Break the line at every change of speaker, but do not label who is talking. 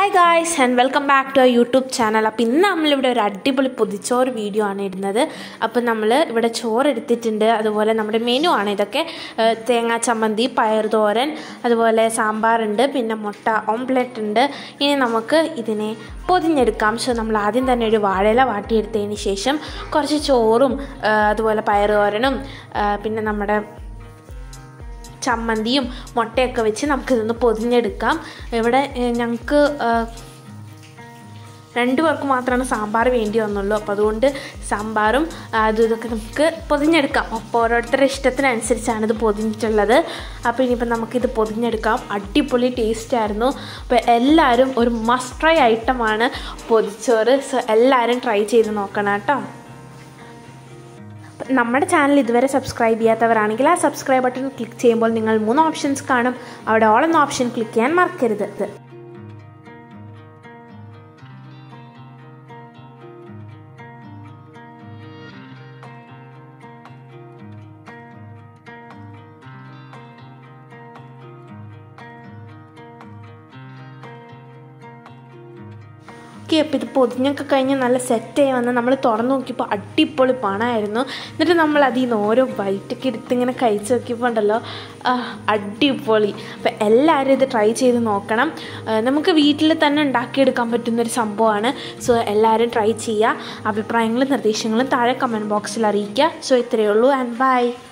hi guys and welcome back to YouTube channel അപ്പോൾ ഇന്ന് നമ്മളിവിടെ ഒരു അടിപൊളി പൊതിച്ചോറ് വീഡിയോ ആണ് ഇടുന്നത് അപ്പോൾ നമ്മൾ ഇവിടെ ചോറ് എടുത്തിട്ടുണ്ട് അതുപോലെ നമ്മുടെ മെനു ആണ് ഇതൊക്കെ ഏഹ് തേങ്ങാ ചമ്മന്തി പയർ തോരൻ അതുപോലെ സാമ്പാറുണ്ട് പിന്നെ മുട്ട ഓംപ്ലെറ്റ് ഉണ്ട് ഇനി നമുക്ക് ഇതിനെ പൊതിഞ്ഞെടുക്കാം സോ നമ്മൾ ആദ്യം തന്നെ ഒരു വാഴയില വാട്ടിയെടുത്തതിന് ശേഷം കുറച്ച് ചോറും ഏഹ് അതുപോലെ പയർ തോരനും ഏഹ് പിന്നെ നമ്മുടെ ചമ്മന്തിയും മുട്ടയൊക്കെ വെച്ച് നമുക്കിതൊന്ന് പൊതിഞ്ഞെടുക്കാം ഇവിടെ ഞങ്ങൾക്ക് രണ്ടു പേർക്ക് മാത്രമാണ് സാമ്പാർ വേണ്ടി വന്നുള്ളൂ അപ്പോൾ അതുകൊണ്ട് സാമ്പാറും അതും ഇതൊക്കെ നമുക്ക് പൊതിഞ്ഞെടുക്കാം അപ്പോൾ ഓരോരുത്തരുടെ ഇഷ്ടത്തിനനുസരിച്ചാണ് ഇത് പൊതിഞ്ഞിട്ടുള്ളത് അപ്പോൾ ഇനിയിപ്പോൾ നമുക്കിത് പൊതിഞ്ഞെടുക്കാം അടിപൊളി ടേസ്റ്റ് ആയിരുന്നു അപ്പോൾ എല്ലാവരും ഒരു മസ്റ്റ് ട്രൈ ഐറ്റമാണ് പൊതിച്ചോറ് സോ എല്ലാവരും ട്രൈ ചെയ്ത് നോക്കണം കേട്ടോ നമ്മുടെ ചാനൽ ഇതുവരെ സബ്സ്ക്രൈബ് ചെയ്യാത്തവരാണെങ്കിൽ ആ സബ്സ്ക്രൈബ് ബട്ടൺ ക്ലിക്ക് ചെയ്യുമ്പോൾ നിങ്ങൾ മൂന്ന് ഓപ്ഷൻസ് കാണും അവിടെ ഓൾ എന്ന ഓപ്ഷൻ ക്ലിക്ക് ചെയ്യാൻ മറക്കരുത് ഓക്കെ അപ്പോൾ ഇത് പൊതിഞ്ഞൊക്കെ കഴിഞ്ഞ് നല്ല സെറ്റായി വന്ന് നമ്മൾ തുറന്ന് നോക്കിയപ്പോൾ അടിപൊളി പണമായിരുന്നു എന്നിട്ട് നമ്മൾ അതിൽ നിന്ന് ഓരോ ബൈറ്റൊക്കെ എടുത്ത് ഇങ്ങനെ കഴിച്ച് നോക്കിയപ്പോൾ ഉണ്ടല്ലോ അടിപൊളി അപ്പോൾ എല്ലാവരും ഇത് ട്രൈ ചെയ്ത് നോക്കണം നമുക്ക് വീട്ടിൽ തന്നെ ഉണ്ടാക്കിയെടുക്കാൻ പറ്റുന്നൊരു സംഭവമാണ് സോ എല്ലാവരും ട്രൈ ചെയ്യുക അഭിപ്രായങ്ങളും നിർദ്ദേശങ്ങളും താഴെ കമൻറ്റ് ബോക്സിൽ അറിയിക്കുക സോ ഇത്രയേ ഉള്ളൂ ആൻഡ് ബൈ